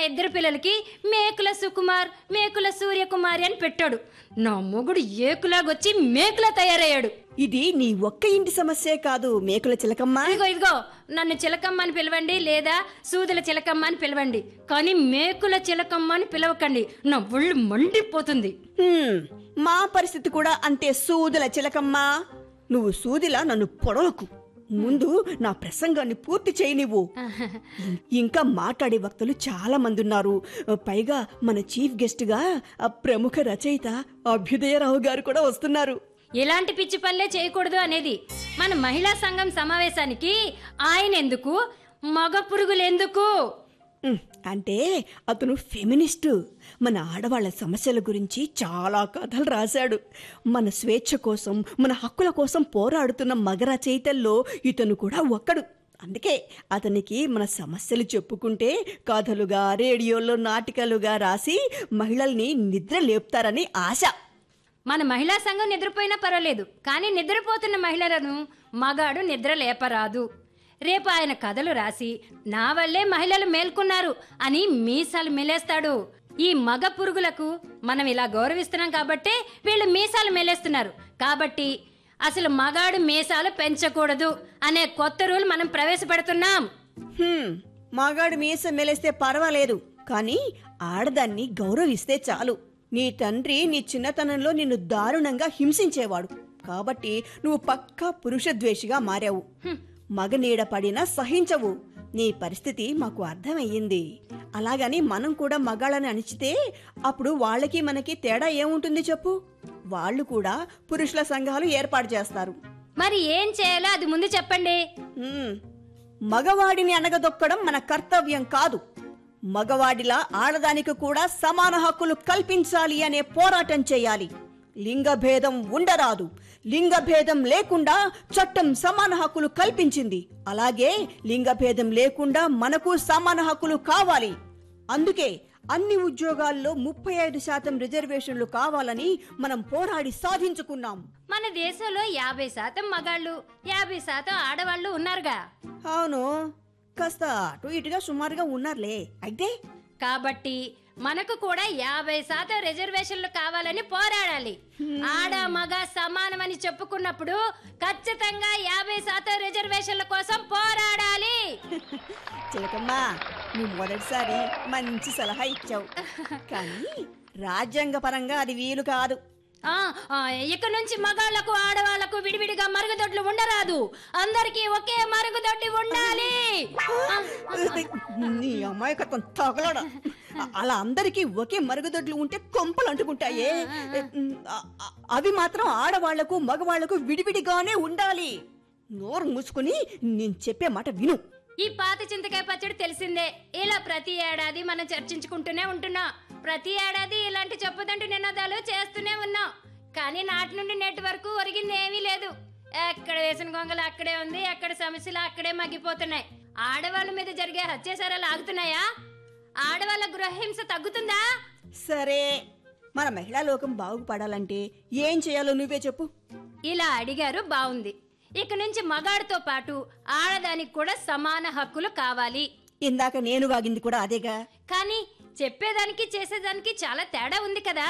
ఇద్దరు పిల్లలకి మేకుల సుకుమార్ మేకుల సూర్యకుమారి అని పెట్టాడు నా మొగుడు ఏకులాగొచ్చి మేకులా తయారయ్యాడు ఇది నీ ఒక్క ఇంటి సమస్యే కాదు మేకుల చిలకమ్మ ఇదిగో ఇదిగో నన్ను చిలకమ్మ అని పిలవండి లేదా సూదుల చిలకమ్మ అని పిలవండి కానీ మేకుల చిలకమ్మ అని పిలవకండి నా ఒళ్ళు మండిపోతుంది హ్మ్, మా పరిస్థితి కూడా అంతే సూదుల చిలకమ్మ నువ్వు సూదిలా నన్ను పొడవకు ముందు నా ప్రసంగాన్ని పూర్తి చేయనివ్వు ఇంకా మాట్లాడే వక్తలు చాలా మంది ఉన్నారు పైగా మన చీఫ్ గెస్ట్ గా ఆ ప్రముఖ రచయిత అభ్యుదయరావు గారు కూడా వస్తున్నారు ఇలాంటి పిచ్చి పనులే చేయకూడదు అనేది మన మహిళా సంఘం సమావేశానికి ఆయన ఎందుకు మగ పురుగులు ఎందుకు ఉమ్, అంటే అతను ఫెమినిస్టు మన ఆడవాళ్ల సమస్యల గురించి చాలా కథలు రాశాడు మన స్వేచ్ఛ కోసం మన హక్కుల కోసం పోరాడుతున్న మగ రచయితల్లో ఇతను కూడా ఒక్కడు అందుకే అతనికి మన సమస్యలు చెప్పుకుంటే కథలుగా రేడియోలో నాటికలుగా రాసి మహిళల్ని నిద్ర లేపుతారని ఆశ మన మహిళా సంఘం నిద్రపోయినా పర్వాలేదు కానీ నిద్రపోతున్న మహిళలను మగాడు నిద్ర లేపరాదు రేపు ఆయన కథలు రాసి నా వల్లే మహిళలు మేల్కొన్నారు అని మీసాలు మెలేస్తాడు ఈ మగ పురుగులకు మనం ఇలా గౌరవిస్తున్నాం కాబట్టే వీళ్ళు మీసాలు మెలేస్తున్నారు కాబట్టి అసలు మగాడు మీసాలు పెంచకూడదు అనే కొత్త రూల్ మనం ప్రవేశపెడుతున్నాం హ్మ్, మగాడు మీసం మెలేస్తే పర్వాలేదు కానీ ఆడదాన్ని గౌరవిస్తే చాలు నీ తండ్రి నీ చిన్నతనంలో నిన్ను దారుణంగా హింసించేవాడు కాబట్టి నువ్వు పక్కా పురుషద్వేషిగా మారావు మగ నీడ పడినా సహించవు నీ పరిస్థితి మాకు అర్థమయ్యింది అలాగని మనం కూడా మగాళ్ళని అణిచితే అప్పుడు వాళ్ళకి మనకి తేడా ఏముంటుంది చెప్పు వాళ్ళు కూడా పురుషుల సంఘాలు ఏర్పాటు చేస్తారు మరి ఏం చేయాలో అది ముందు చెప్పండి హ్మ్. మగవాడిని అనగదొక్కడం మన కర్తవ్యం కాదు మగవాడిలా ఆడదానికి కూడా సమాన హక్కులు కల్పించాలి అనే పోరాటం చేయాలి లింగ భేదం ఉండరాదు లింగ భేదం లేకుండా చట్టం సమాన హక్కులు కల్పించింది అలాగే లింగ భేదం లేకుండా మనకు సమాన హక్కులు కావాలి అందుకే అన్ని ఉద్యోగాల్లో ముప్పై ఐదు శాతం రిజర్వేషన్లు కావాలని మనం పోరాడి సాధించుకున్నాం మన దేశంలో యాభై శాతం మగాళ్ళు యాభై శాతం ఆడవాళ్ళు ఉన్నారుగా అవును కాస్త అటు ఇటుగా సుమారుగా ఉన్నారులే అయితే కాబట్టి మనకు కూడా యాభై శాతం రిజర్వేషన్లు కావాలని పోరాడాలి ఆడ మగ సమానమని చెప్పుకున్నప్పుడు ఖచ్చితంగా యాభై శాతం రిజర్వేషన్ల కోసం పోరాడాలి చిలకమ్మ నువ్వు మొదటిసారి మంచి సలహా ఇచ్చావు కానీ రాజ్యాంగ పరంగా అది వీలు కాదు ఆ, ఆ, ఇక నుంచి మగాళ్లకు ఆడవాళ్లకు విడివిడిగా మరుగుదొడ్లు ఉండరాదు అందరికీ ఒకే మరుగుదొడ్డి ఉండాలి ఆ, నీ అమాయకత్వం తగలడా అలా అందరికీ ఒకే మరుగుదొడ్లు ఉంటే కొంపలు అంటుకుంటాయే అ- అ- అవి మాత్రం ఆడవాళ్లకు మగవాళ్లకు విడివిడిగానే ఉండాలి నోరు మూసుకుని నేను చెప్పే మాట విను ఈ పాత చింతకాయ పచ్చడి తెలిసిందే ఇలా ప్రతి ఏడాది మనం చర్చించుకుంటూనే ఉంటున్నాం ప్రతి ఏడాది ఇలాంటి చెప్పదంటూ నినాదాలు చేస్తూనే ఉన్నాం కానీ నాటి నుండి నేటి వరకు ఒరిగింది ఏమీ లేదు ఎక్కడ వేసిన గొంగలు అక్కడే ఉంది ఎక్కడ సమస్యలు అక్కడే మగ్గిపోతున్నాయి ఆడవాళ్ళ మీద జరిగే హత్యాచారాలు ఆగుతున్నాయా ఆడవాళ్ళ గృహహింస తగ్గుతుందా సరే మన మహిళా లోకం బాగుపడాలంటే ఏం చేయాలో నువ్వే చెప్పు ఇలా అడిగారు బాగుంది ఇక నుంచి మగాడితో పాటు ఆడదానికి కూడా సమాన హక్కులు కావాలి ఇందాక నేను వాగింది కూడా అదేగా కానీ చెప్పేదానికి చేసేదానికి చాలా తేడా ఉంది కదా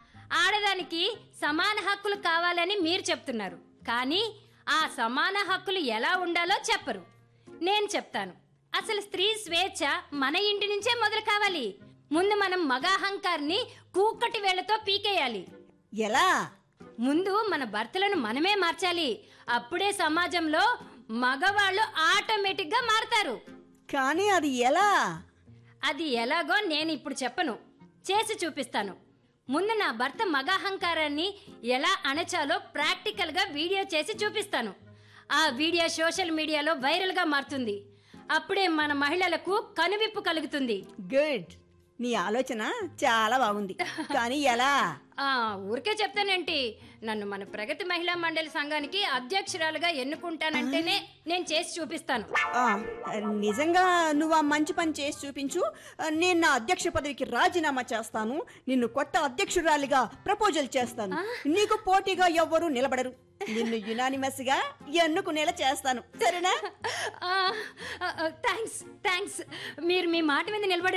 ఆడదానికి సమాన హక్కులు కావాలని మీరు చెప్తున్నారు కానీ ఆ సమాన హక్కులు ఎలా ఉండాలో చెప్పరు నేను చెప్తాను అసలు స్త్రీ స్వేచ్ఛ మన ఇంటి నుంచే మొదలు కావాలి ముందు మనం మగాహంకార్ని కూకటి వేళ్లతో పీకేయాలి ఎలా ముందు మన భర్తలను మనమే మార్చాలి అప్పుడే సమాజంలో మగవాళ్ళు ఆటోమేటిక్గా మారతారు కానీ అది ఎలా అది ఎలాగో నేను ఇప్పుడు చెప్పను చేసి చూపిస్తాను ముందు నా భర్త మగాహంకారాన్ని ఎలా అణచాలో ప్రాక్టికల్గా వీడియో చేసి చూపిస్తాను ఆ వీడియో సోషల్ మీడియాలో వైరల్గా మారుతుంది అప్పుడే మన మహిళలకు కనువిప్పు కలుగుతుంది గుడ్ నీ ఆలోచన చాలా బాగుంది కానీ ఎలా ఆ ఊరికే చెప్తానేంటి నన్ను మన ప్రగతి మహిళా మండలి సంఘానికి అధ్యక్షురాలుగా ఎన్నుకుంటానంటేనే నేను చేసి చూపిస్తాను ఆ, నిజంగా నువ్వు ఆ మంచి పని చేసి చూపించు నేను నా అధ్యక్ష పదవికి రాజీనామా చేస్తాను నిన్ను కొత్త అధ్యక్షురాలిగా ప్రపోజల్ చేస్తాను నీకు పోటీగా ఎవ్వరూ నిలబడరు నిన్ను యునానిమస్ గా ఎన్నుకునేలా చేస్తాను సరేనా థ్యాంక్స్ థ్యాంక్స్ మీరు మీ మాట మీద నిలబడి